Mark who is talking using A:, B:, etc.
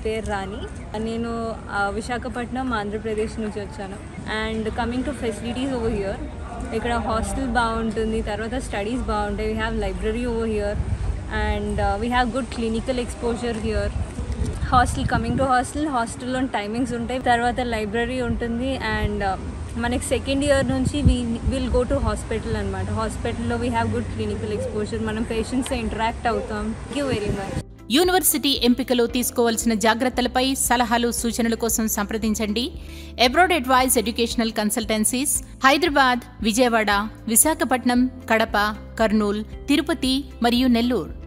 A: పేరు రాణి నేను ఆ, విశాఖపట్నం ఆంధ్రప్రదేశ్ నుంచి వచ్చాను and coming to facilities over here ఇక్కడ హాస్టల్ బాగుంటుంది తర్వాత స్టడీస్ బాగుంటాయి we have library over here and we have good clinical exposure here hostel coming to hostel హాస్టల్లో టైమింగ్స్ ఉంటాయి తర్వాత లైబ్రరీ ఉంటుంది అండ్ మనకి సెకండ్ ఇయర్ నుంచి we will go to hospital అనమాట హాస్పిటల్లో we have good clinical exposure మనం పేషెంట్స్తో interact అవుతాం thank you very much
B: university ఎంపికలో తీసుకోవాల్సిన జాగ్రత్తలపై సలహాలు సూచనల కోసం సంప్రదించండి abroad advise educational consultancies Hyderabad Vijayawada Visakhapatnam Kadapa Kurnool Tirupati మరియు నెల్లూరు